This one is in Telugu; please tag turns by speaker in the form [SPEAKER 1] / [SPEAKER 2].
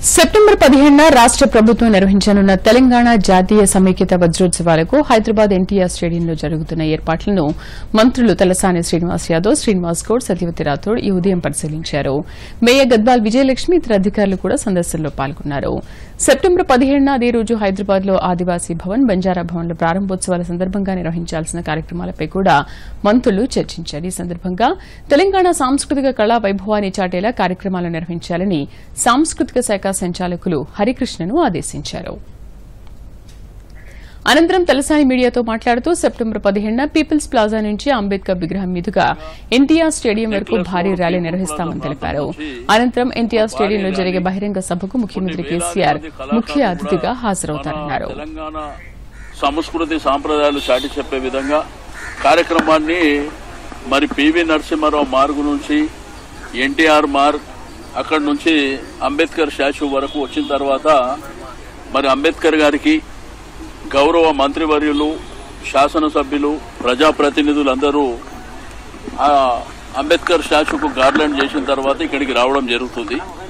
[SPEAKER 1] సెప్టెంబర్ పదిహేడున రాష్ట ప్రభుత్వం నిర్వహించనున్న తెలంగాణ జాతీయ సమైక్యత వజ్రోత్సవాలకు హైదరాబాద్ ఎన్టీఆర్ స్టేడియంలో జరుగుతున్న ఏర్పాట్లను మంత్రులు తలసాని శ్రీనివాస్ యాదవ్ శ్రీనివాస్ గౌడ్ సత్యవతి రాథోడ్ ఈ ఉదయం పరిశీలించారు మేయర్ గద్వాల్ విజయలక్ష్మి ఇతర అధికారులు కూడా సందర్శనలో పాల్గొన్నారు సెప్టెంబర్ పదిహేడున అదే రోజు హైదరాబాద్ లో ఆదివాసీ భవన్ బంజారా భవన్ల ప్రారంభోత్సవాల సందర్భంగా నిర్వహించాల్సిన కార్యక్రమాలపై కూడా మంత్రులు చర్చించారు ఈ సందర్భంగా తెలంగాణ సాంస్కృతిక కళా వైభవాన్ని చాటేలా కార్యక్రమాలు నిర్వహించాలని సాంస్కృతిక శాఖ సంచాలకులు హరికృష్ణను ఆదేశించారు అనంతరం తలసాని మీడియాతో మాట్లాడుతూ సెప్టెంబర్ పదిహేడున పీపుల్స్ ప్లాజా నుంచి అంబేద్కర్ విగ్రహం మీదుగా ఎన్టీఆర్ స్టేడియం వరకు భారీ ర్యాలీ నిర్వహిస్తామని తెలిపారు అనంతరం ఎన్టీఆర్ స్టేడియంలో జరిగే బహిరంగ సభకు ముఖ్యమంత్రి కేసీఆర్ ముఖ్య అతిథిగా హాజరవుతారన్నారు
[SPEAKER 2] తెలంగాణ సంస్కృతి సాంప్రదాయాలు చాటి చెప్పే విధంగా కార్యక్రమాన్ని మరి పివి నరసింహారావు మార్గు నుంచి ఎన్టీఆర్ మార్గ్ అక్కడి నుంచి అంబేద్కర్ స్టాచ్యూ వరకు వచ్చిన తర్వాత మరి అంబేద్కర్ గారికి గౌరవ మంత్రివర్యులు శాసనసభ్యులు ప్రజాప్రతినిధులందరూ ఆ అంబేద్కర్ స్టాచ్యూకు గార్లాండ్ చేసిన తర్వాత ఇక్కడికి రావడం జరుగుతుంది